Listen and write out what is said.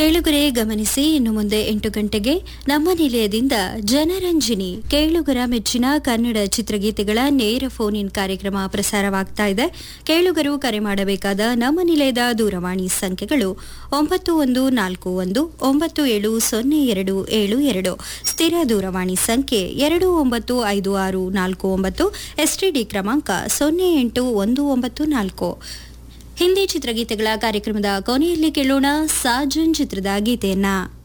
ಕೇಳುಗರೆ ಗಮನಿಸಿ ಇನ್ನು ಮುಂದೆ ಎಂಟು ಗಂಟೆಗೆ ನಮ್ಮ ನಿಲಯದಿಂದ ಜನರಂಜಿನಿ ಕೇಳುಗರ ಮೆಚ್ಚಿನ ಕನ್ನಡ ಚಿತ್ರಗೀತೆಗಳ ನೇರ ಫೋನ್ ಇನ್ ಕಾರ್ಯಕ್ರಮ ಪ್ರಸಾರವಾಗ್ತಾ ಇದೆ ಕೇಳುಗರು ಕರೆ ಮಾಡಬೇಕಾದ ನಮ್ಮ ನಿಲಯದ ದೂರವಾಣಿ ಸಂಖ್ಯೆಗಳು ಒಂಬತ್ತು ಒಂದು ನಾಲ್ಕು ಒಂದು ಒಂಬತ್ತು ಏಳು ಸೊನ್ನೆ ಎರಡು ಏಳು ಎರಡು ಸ್ಥಿರ ದೂರವಾಣಿ ಸಂಖ್ಯೆ ಎರಡು ಒಂಬತ್ತು ಐದು ಆರು ನಾಲ್ಕು ಒಂಬತ್ತು ಎಸ್ಟಿಡಿ ಕ್ರಮಾಂಕ ಸೊನ್ನೆ ಎಂಟು ಒಂದು ಒಂಬತ್ತು ನಾಲ್ಕು ಹಿಂದಿ ಚಿತ್ರಗೀತೆಗಳ ಕಾರ್ಯಕ್ರಮದ ಕೊನೆಯಲ್ಲಿ ಕೇಳೋಣ ಸಾಜನ್ ಚಿತ್ರದ ಗೀತೆಯನ್ನ